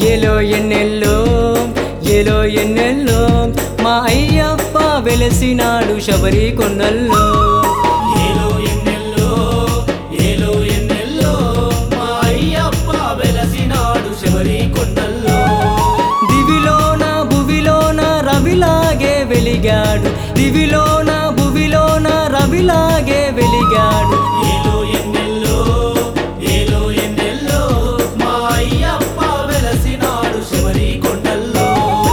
ఏలో ఎన్నెల్లో ఏలో ఎన్నెల్లో మా అయ్యప్ప వెలసినాడు శబరి కొండల్లో ఏలో ఎన్నెల్లో ఏలో ఎన్నెల్లో మా అయ్యప్ప వెలసినాడు శబరి కొండల్లో దివిలోన భువిలోన రవిలాగే వెలిగాడు దివిలోన భువిలోన రవిలాగే వెలిగాడు ఏలో ఎన్నెల్లో ఏలో ఎన్నెల్లో మా అయ్యప్ప వెలసినాడు శబరి కొండల్లో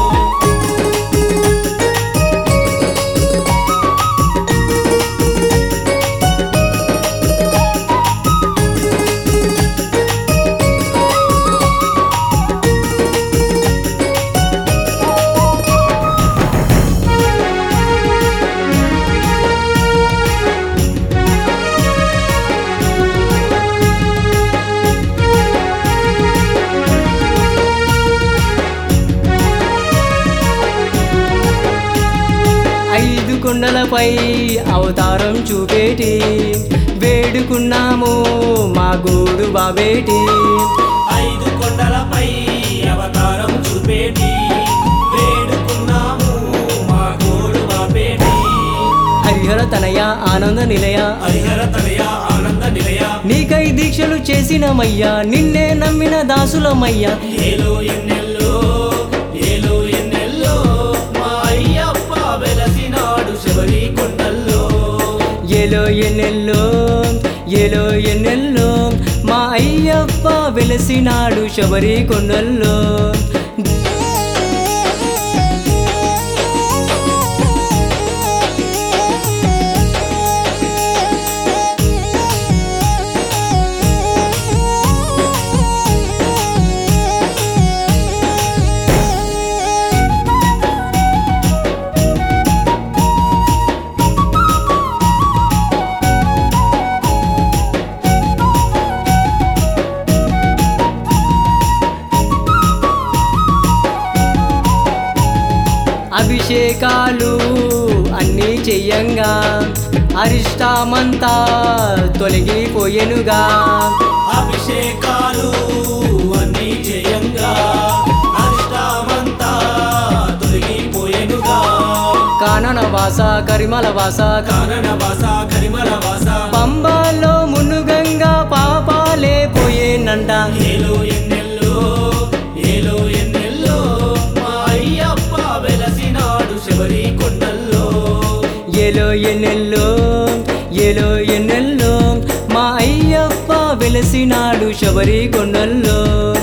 ఐదు కొండలపై అవతారం చూపేటి వేడుకున్నాము మా గోడు బాబేటి ఐదు కొండలపై అవతారం చూపేటి వేడుకున్నాము మా గోడు బాపేటి హరిహర తనయ ఆనంద నిలయ హరిహర తనయ ఆనంద నిలయ నీకై దీక్షలు చేసినమయ్యా నిన్నే నమ్మిన దాసులమయ్యా ఏలో ఎన్నెల్లో ఏలో ఎన్నెల్లో మా అయ్యప్ప వెలసినాడు శబరి కొండల్లో ఏలో ఎన్నెల్లో ఏలో ఎన్నెల్లో మా అయ్యప్ప వెలసినాడు శబరి కొండల్లో అభిషేకాలు అన్నీ చెయ్యంగా అరిష్టామంతా తొలగిపోయెనుగా అభిషేకాలు అన్నీ చేయంగా అరిష్టమంతా తొలగిపోయెనుగా కానన వాస కరిమల వాస కానన వాస కరిమల వాస పంబాలో మునుగంగా పాపాలే పోయేనంట ఏలో ఎన్నెల్లో ఏలో ఎన్నెల్లో మా అయ్యప్ప వెలసినాడు శబరి కొండల్లో ఏలో ఎన్నెల్లో ఏలో ఎన్నెల్లో మా అయ్యప్ప వెలసినాడు శబరి కొండల్లో